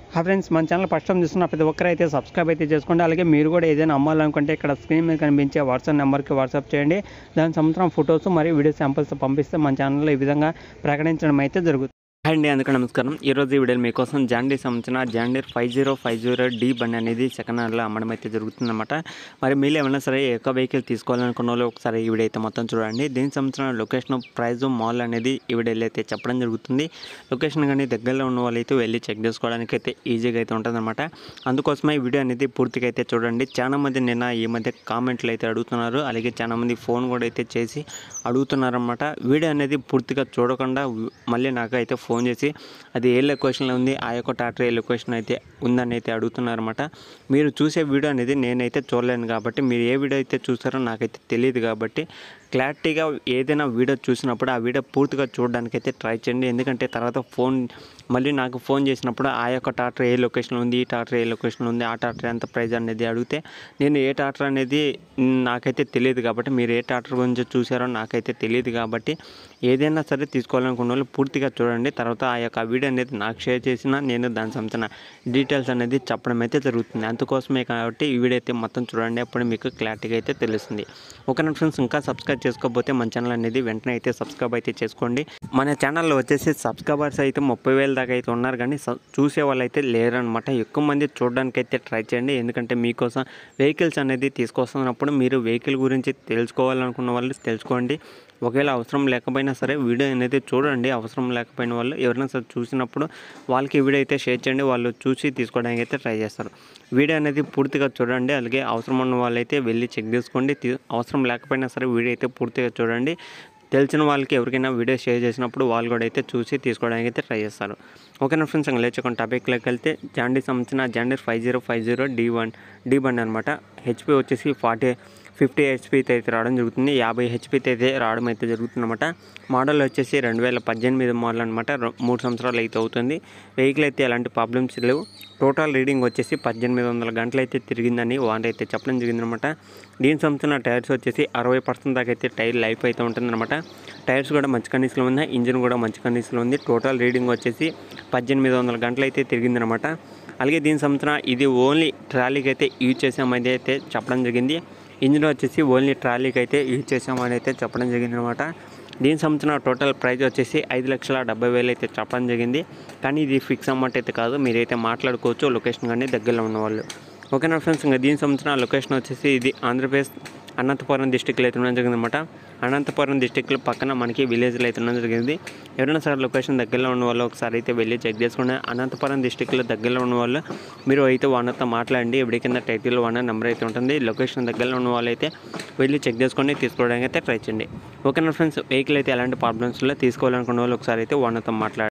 హా ఫ్రెండ్స్ మన channel first time చూస్తున్న ప్రతి ఒక్కరు అయితే సబ్స్క్రైబ్ అయితే చేసుకోండి అలాగే మీరు కూడా ఏదైనా అమ్మాలనుకుంటే ఇక్కడ స్క్రీన్ మీద కనిపించే వాట్సాప్ నెంబర్కి వాట్సాప్ చేయండి దాని సంవత్సరం ఫొటోస్ మరియు వీడియో శాంపిల్స్ పంపిస్తే మన ఛానల్లో ఈ విధంగా ప్రకటించడం అయితే జరుగుతుంది హాయ్ అండి అందుకు నమస్కారం ఈ రోజు ఈ వీడియోలో మీకోసం జాండీ సంబంధించిన John Deere five zero five zero D బండి అనేది సెకండ్ హ్యాండ్లో అమ్మడం అయితే జరుగుతుందన్నమాట మరి మీరు ఏమైనా సరే ఒక వెహికల్ తీసుకోవాలనుకున్న వాళ్ళు ఒకసారి ఈ వీడియో అయితే మొత్తం చూడండి దీనికి సంబంధించిన లొకేషన్ ప్రైస్ మాల్ అనేది ఈ వీడియోలో అయితే చెప్పడం జరుగుతుంది లొకేషన్ కానీ దగ్గరలో ఉన్న వాళ్ళు అయితే వెళ్ళి చెక్ చేసుకోవడానికి అయితే ఈజీగా అయితే ఉంటుందన్నమాట అందుకోసమే ఈ వీడియో అనేది పూర్తిగా అయితే చూడండి చాలా మంది నిన్న ఈ మధ్య కామెంట్లు అయితే అడుగుతున్నారు అలాగే చాలా మంది ఫోన్ కూడా అయితే చేసి అడుగుతున్నారన్నమాట వీడియో అనేది పూర్తిగా చూడకుండా మళ్ళీ నాకు అయితే ఫోన్ చేసి అది ఏ లొకేషన్లో ఉంది ఆ యొక్క టాటర్ ఏ లొకేషన్ అయితే ఉందని అయితే అడుగుతున్నారన్నమాట మీరు చూసే వీడియో అనేది నేనైతే చూడలేను కాబట్టి మీరు ఏ వీడియో అయితే చూస్తారో నాకైతే తెలియదు కాబట్టి క్లారిటీగా ఏదైనా వీడియో చూసినప్పుడు ఆ వీడియో పూర్తిగా చూడడానికి అయితే ట్రై చేయండి ఎందుకంటే తర్వాత ఫోన్ మళ్ళీ నాకు ఫోన్ చేసినప్పుడు ఆ యొక్క టాటర్ ఏ లొకేషన్లో ఉంది ఈ టాటర్ ఏ లొకేషన్లో ఉంది ఆ టాటర్ ఎంత ప్రైస్ అనేది అడిగితే నేను ఏ టాటర్ అనేది మ్, నాకైతే తెలియదు కాబట్టి మీరు ఏ టాటర్ గురించి చూసారో నాకైతే తెలియదు కాబట్టి ఏదైనా సరే తీసుకోవాలనుకున్న వాళ్ళు పూర్తిగా చూడండి తర్వాత ఆ యొక్క వీడియో అనేది నాకు షేర్ చేసిన నేను దాని సంబంధించిన డీటెయిల్స్ అనేది చెప్పడం అయితే జరుగుతుంది అందుకోసమే కాబట్టి ఈ వీడియో అయితే మొత్తం చూడండి అప్పుడు మీకు క్లారిటీగా అయితే తెలుస్తుంది ఓకేనా ఫ్రెండ్స్ ఇంకా సబ్స్క్రైబ్ చేసుకోకపోతే మన ఛానల్ అనేది వెంటనే అయితే సబ్స్క్రైబ్ అయితే చేసుకోండి మన ఛానల్లో వచ్చేసి సబ్స్క్రైబర్స్ అయితే ముప్పై వేల దాకా అయితే ఉన్నారు కానీ స- చూసే వాళ్ళు అయితే లేరనమాట ఎక్కువ మంది చూడడానికి అయితే ట్రై చేయండి ఎందుకంటే మీకోసం వెహికల్స్ అనేది తీసుకొస్తున్నప్పుడు మీరు వెహికల్ గురించి తెలుసుకోవాలనుకున్న వాళ్ళు తెలుసుకోండి ఒకవేళ అవసరం లేకపోయినా సరే వీడియో అనేది చూడండి అవసరం లేకపోయిన వాళ్ళు ఎవరైనా సరే చూసినప్పుడు వాళ్ళకి ఈ వీడియో అయితే షేర్ చేయండి వాళ్ళు చూసి తీసుకోవడానికి అయితే ట్రై చేస్తారు వీడియో అనేది పూర్తిగా చూడండి అలాగే అవసరం ఉన్న వాళ్ళైతే వెళ్ళి చెక్ చేసుకోండి తీ- అవసరం లేకపోయినా సరే వీడియో అయితే పూర్తిగా చూడండి తెలిసిన వాళ్ళకి ఎవరికైనా వీడియో షేర్ చేసినప్పుడు వాళ్ళు కూడా అయితే చూసి తీసుకోవడానికి అయితే ట్రై చేస్తారు ఓకేనా ఫ్రెండ్స్ ఇంకా లేచుకొని టాపిక్లోకి వెళ్తే జాండీ సంబంధించిన John Deere five zero five zero D one D one అనమాట హెచ్పి వచ్చేసి ఫార్టీ ఫిఫ్టీ హెచ్పితో అయితే రావడం జరుగుతుంది యాభై హెచ్పితో అయితే రావడం అయితే జరుగుతుందన్నమాట మోడల్ వచ్చేసి రెండు వేల పద్దెనిమిది మోడల్ అనమాట మూడు సంవత్సరాలు అయితే అవుతుంది వెహికల్ అయితే ఎలాంటి ప్రాబ్లమ్స్ లేవు టోటల్ రీడింగ్ వచ్చేసి పద్దెనిమిది వందల గంటలు అయితే తిరిగిందని వాంట్ అయితే చెప్పడం జరిగిందనమాట దీనికి సంబంధించిన టైర్స్ వచ్చేసి అరవై పర్సెంట్ దాకా అయితే టైర్ లైఫ్ అయితే ఉంటుందన్నమాట టైర్స్ కూడా మంచి కండిషన్లో ఉన్నాయి ఇంజిన్ కూడా మంచి కండిషన్లో ఉంది టోటల్ రీడింగ్ వచ్చేసి పద్దెనిమిది వందల గంటలు అయితే తిరిగిందనమాట అలాగే దీని సంబంధించిన ఇది ఓన్లీ ట్రాలీకి అయితే యూజ్ చేసామని అయితే చెప్పడం జరిగింది ఇంజిన్ వచ్చేసి ఓన్లీ ట్రాలీకి అయితే యూజ్ చేసామని అయితే చెప్పడం జరిగింది అనమాట దీనికి సంబంధించిన టోటల్ ప్రైస్ వచ్చేసి ఐదు లక్షల డెబ్బై వేలు అయితే చెప్పడం జరిగింది కానీ ఇది ఫిక్స్ అమౌంట్ అయితే కాదు మీరైతే మాట్లాడుకోవచ్చు లొకేషన్ కానీ దగ్గరలో ఉన్న వాళ్ళు ఓకేనా ఫ్రెండ్స్ ఇంకా దీనికి సంబంధించిన లొకేషన్ వచ్చేసి ఇది ఆంధ్రప్రదేశ్ అనంతపురం డిస్టిక్లో అయితే ఉండడం జరిగింది అనమాట అనంతపురం డిస్టిక్లో పక్కన మనకి విలేజ్లో అయితే ఉండడం జరిగింది ఎవరైనా సరే లొకేషన్ దగ్గరలో ఉన్న వాళ్ళు ఒకసారి అయితే వెళ్ళి చెక్ చేసుకోండి అనంతపురం డిస్టిక్లో దగ్గరలో ఉన్న వాళ్ళు మీరు అయితే వాళ్ళతో మాట్లాడండి ఎవరి కింద టైటిల్ వన్ నెంబర్ అయితే ఉంటుంది లొకేషన్ దగ్గరలో ఉన్న వాళ్ళు అయితే వెళ్ళి చెక్ చేసుకొని తీసుకోవడానికి అయితే ట్రై చేయండి ఓకేనా ఫ్రెండ్స్ వెహికల్ అయితే ఎలాంటి ప్రాబ్లమ్స్ తీసుకోవాలనుకున్న వాళ్ళు ఒకసారి అయితే వాళ్ళతో మాట్లాడండి